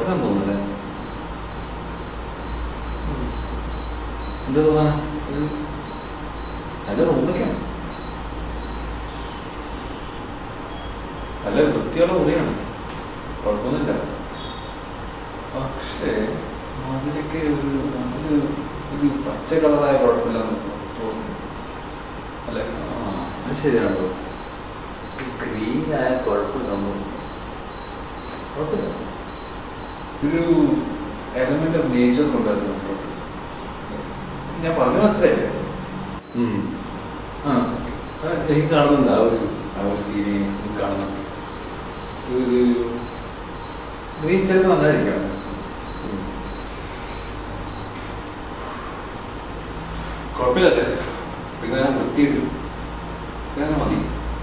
തോന്നുന്നു തോന്നുന്നല്ലേ എന്താ തോന്നണ ഇത് നല്ല റൂമൊക്കെയാണ് നല്ല വൃത്തിയുള്ള മുറിയാണ് കുഴപ്പമൊന്നുമില്ല പക്ഷേ മതിലൊക്കെ ഒരു മതില് ഒരു പച്ച കളറായ കുഴപ്പമില്ലെന്ന് തോന്നുന്നു അല്ലെ ആ അത് ശരിയാണല്ലോ ഗ്രീൻ ആയ കുഴപ്പമില്ലെന്ന് കുഴപ്പമില്ല ഒരു എലമെന്റ് ഓഫ് നേച്ചർ കൊണ്ടുവരുന്നു മുമ്പോട്ട് ഞാൻ പറഞ്ഞു മനസ്സിലായില്ലേ ആ ആ, എനിക്ക് കാണുന്നുണ്ട് ആ ഒരു ആ ഒരു ഫീലിംഗ് കാണുന്നുണ്ട് ഒരു ഗ്രീൻ ചിലപ്പോൾ നല്ലതായിരിക്കണം ഉം. കുഴപ്പമില്ലല്ലേ പിന്നെ ഞാൻ വൃത്തിയിട്ടു ഇങ്ങനെ മതി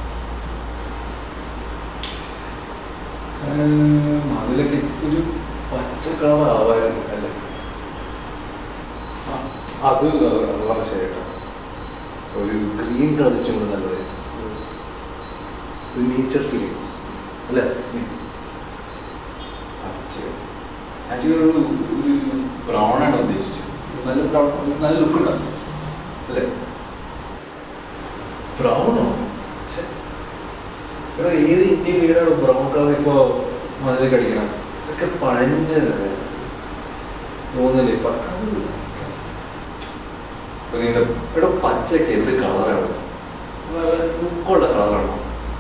ഏഹ്, മതിലൊക്കെ ഒരു പച്ച കളർ ആവായിരുന്നു അല്ലേ ആ, അത് അത് പറഞ്ഞ ശരി കേട്ടോ ഒരു ഗ്രീൻ കളർ വെച്ചും കൂടെ നല്ലതായിരിക്കും ഒരു നേച്ചർ ഫീലിംഗ് അല്ലേ പച്ച ആക്ച്വലി ഒരു ഒരു ബ്രൗൺ ആണ് ഉദ്ദേശിച്ചത് നല്ല ബ്രൗൺ നല്ല ലുക്ക് ഉണ്ടാവും അല്ലേ ബ്രൗണോ ഇവിടെ ഏത് ഇന്ത്യൻ വീടാണ് ബ്രൗൺ കളർ ഇപ്പോ മതിലൊക്കെ അടിക്കണം ഇതൊക്കെ പഴഞ്ചല്ലേ തോന്നില്ലേ ഇപ്പൊ അത് ഇപ്പൊ നിന്റെ ഇവിടെ പച്ചക്ക് എന്ത് കളറാണ് ലുക്കുള്ള കളറാണോ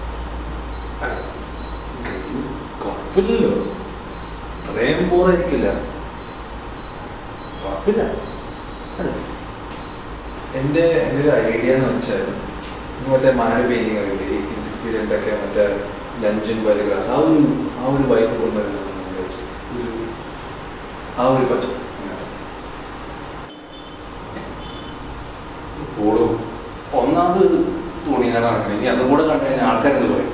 കുഴപ്പമില്ലല്ലോ അത്രയും ബോറായിരിക്കില്ല കുഴപ്പമില്ല അതെ എൻ്റെ എൻ്റെ ഒരു ഐഡിയ എന്ന് വെച്ചാൽ മറ്റേ മാനു പെയിന്റിങ് അറിയില്ലേ എയ്റ്റീൻ സിക്സ്റ്റി രണ്ടൊക്കെ മറ്റേ ലഞ്ചും വരെ ഗ്ലാസ് ആ ഒരു ആ ഒരു വൈബ് കൊണ്ടുവരുന്നു വിചാരിച്ചു ഒരു ആ ഒരു പച്ച ഓടും ഒന്നാമത് തുണിയാണ് നടക്കണം ഇനി അതും കൂടെ കണ്ടു കഴിഞ്ഞാൽ ആൾക്കാരെന്ത് പറയും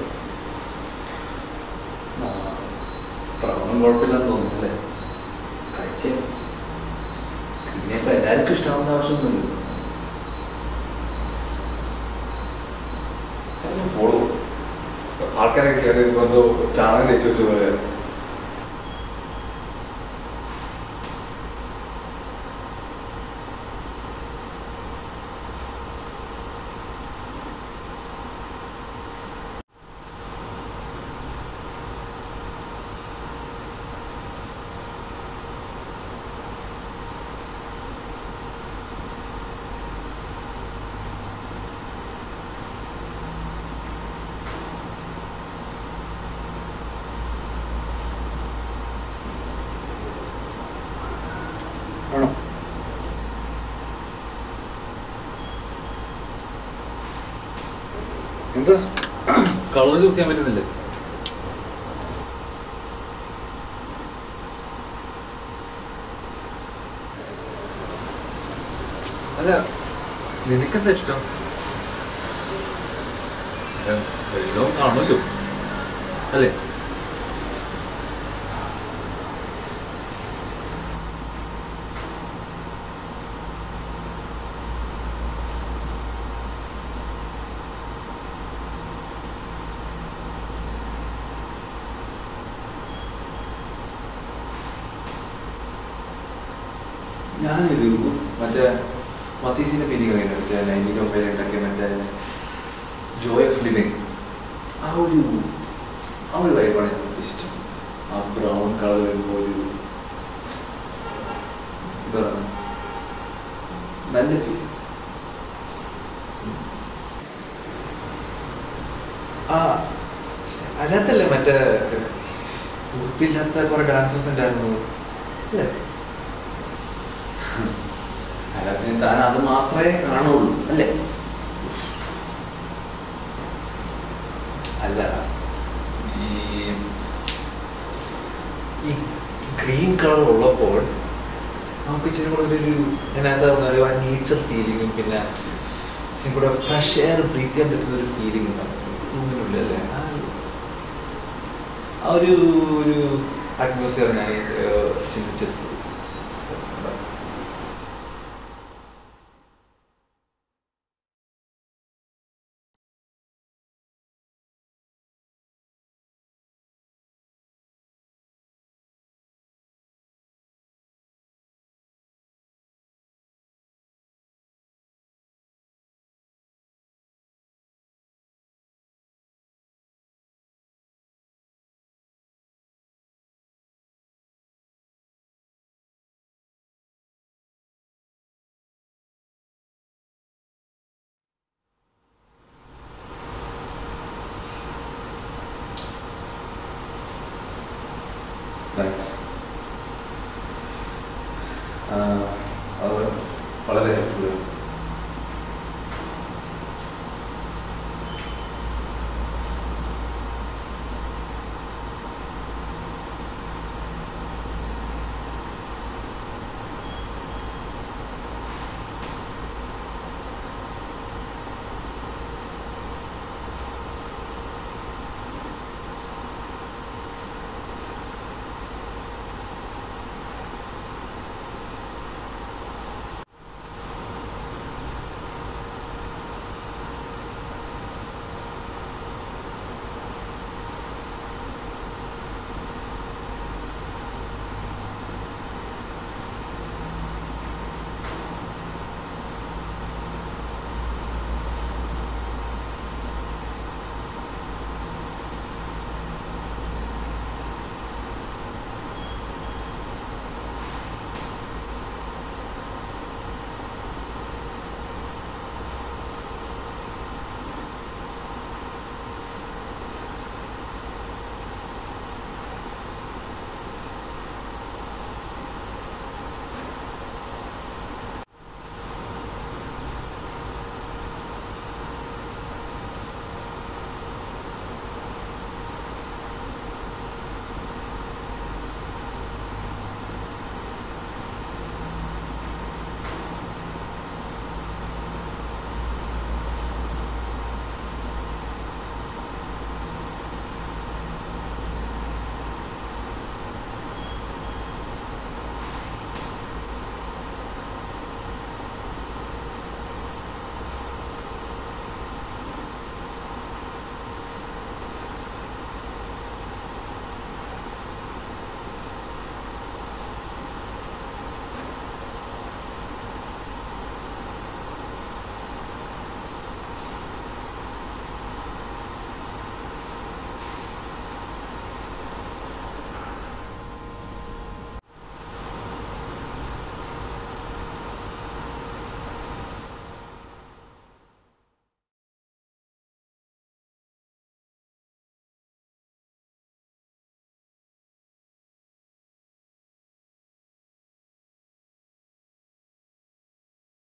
ബ്രൗണും കുഴപ്പമില്ലെന്ന് തോന്നുന്നു അല്ലേ കഴിച്ചേ ഗ്രീനിപ്പോ എല്ലാവർക്കും ഇഷ്ടമാവേണ്ട ആവശ്യമൊന്നുമില്ല ഓടും ആൾക്കാരെ കയറി എന്തോ ചാണകം തേച്ച് വെച്ച പോലെ ആണോ എന്താ കളർ ചൂസ് ചെയ്യാൻ പറ്റുന്നില്ലേ അല്ല നിനക്കെന്താ ഇഷ്ടം വെള്ളവും കാണുമല്ലോ അല്ലേ ഞാനൊരു മറ്റേ മത്തീസിന്റെ ഫീലിംഗ് അറിയുന്നത് മറ്റേ നൈൻറ്റീൻ ഓഫ് ഫൈവ് ഉണ്ടാക്കിയ മറ്റേ ജോയ് ഓഫ് ലിവിങ് ആ ഒരു ആ ഒരു വൈബാണ് ഞാൻ ഉദ്ദേശിച്ചത് ആ ബ്രൗൺ കളർ വരുമ്പോൾ ഒരു എന്താ പറയുക നല്ല ഫീലിംഗ് ആ അതിനകത്തല്ലേ മറ്റേ ഉറപ്പില്ലാത്ത കുറെ ഡാൻസസ് ഉണ്ടായിരുന്നു അല്ലേ അതിനകത്ത് താൻ അത് മാത്രമേ കാണുള്ളൂ അല്ലേ അല്ല ഈ ഈ ഗ്രീൻ കളർ ഉള്ളപ്പോൾ നമുക്ക് ഇച്ചിരി കൂടെ ഒരു ഒരു അതിനകത്ത് പറഞ്ഞ ആ നേച്ചർ ഫീലിങ്ങും പിന്നെ ഇച്ചിരി കൂടെ ഫ്രഷ് എയർ ബ്രീത്ത് ചെയ്യാൻ പറ്റുന്ന ഒരു ഫീലിംഗ് ഉണ്ടാവും റൂമിനുള്ളിൽ അല്ലേ ആ ഒരു- ആ ഒരു ഒരു അറ്റ്മോസ്ഫിയർ ഞാൻ ഏഹ്, ചിന്തിച്ചെടുത്തു താങ്ക്സ്